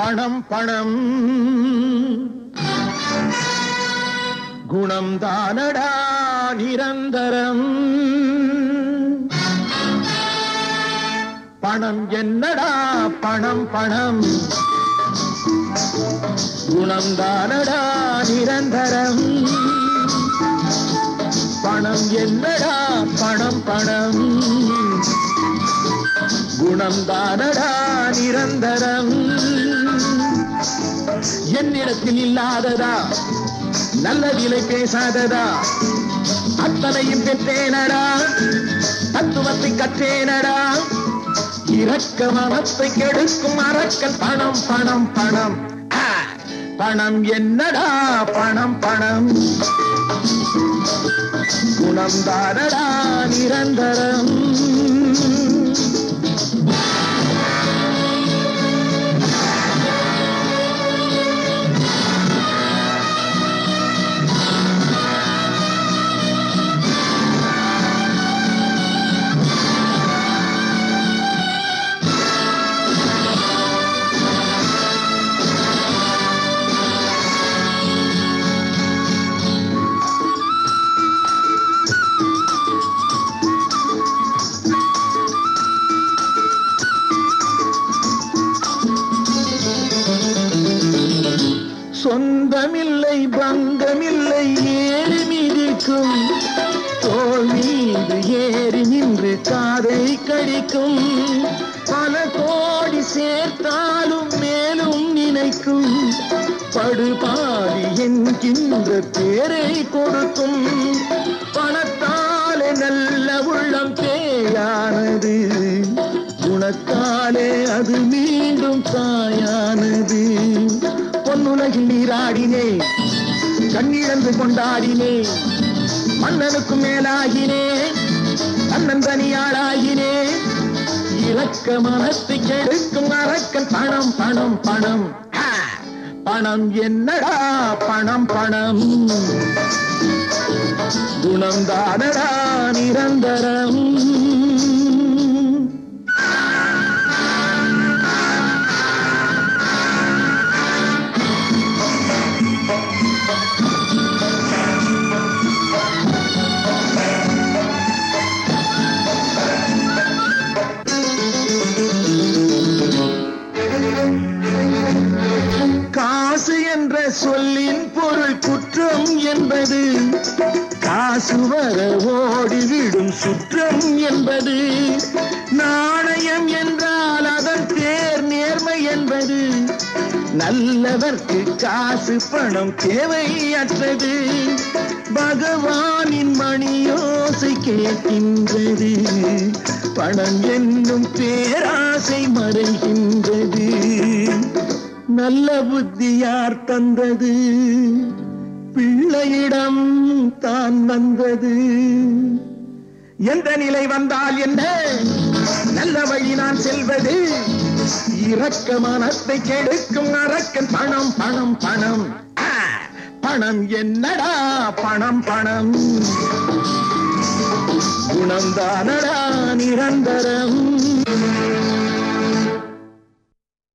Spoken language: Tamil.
பணம் பணம் குணம் தானடா நிரந்தரம் பணம் என்னடா பணம் பணம் குணம் தானடா நிரந்தரம் பணம் என்னடா பணம் பணம் குணம் தானடா நிரந்தரம் என்னிடத்தில் இல்லாததா நல்ல விலை பேசாததா அத்தனையும் பெற்றேனடா தத்துவத்தை கற்றேனடா இரக்க மனத்தை கெடுக்கும் அரக்கன் பணம் பணம் பணம் ஆ, பணம் என்னடா பணம் பணம் குணம் தானடா நிரந்தரம் சொந்தமில்லை பந்தமில்லை ஏறி மிதிக்கும் தோல் மீது ஏறி நின்று காதை கடிக்கும் பல கோடி சேர்த்தாலும் மேலும் நினைக்கும் படுபாவி என்கின்ற பேரை கொடுக்கும் பணத்தாலே நல்ல உள்ளம் பேயானது குணத்தாலே அது மீண்டும் தாயானது பொன்னுலகில் நீராடினே கண்ணிழந்து கொண்டாடினே மன்னனுக்கு மேலாகினே தன்னன் தனியாளாகினே இலக்க மனத்தை கெடுக்கும் அரக்கன் பணம் பணம் பணம் ஆ, பணம் என்னடா பணம் பணம் குணம் தானடா நிரந்தரம் காசு என்ற சொல்லின் பொருள் குற்றம் என்பது காசு வர ஓடிவிடும் சுற்றம் என்பது நாணயம் என்றால் அதன் பேர் நேர்மை என்பது நல்லவர்க்கு காசு பணம் தேவையற்றது பகவானின் மணியோசை கேட்கின்றது பணம் என்னும் பேராசை மறைகின்றது நல்ல புத்தி யார் தந்தது பிள்ளையிடம் தான் வந்தது எந்த நிலை வந்தால் என்ன நல்ல வழி நான் செல்வது இரக்க மனத்தை கெடுக்கும் அரக்கன் பணம் பணம் பணம் ஆ, பணம் என்னடா பணம் பணம் குணம் தானடா நிரந்தரம்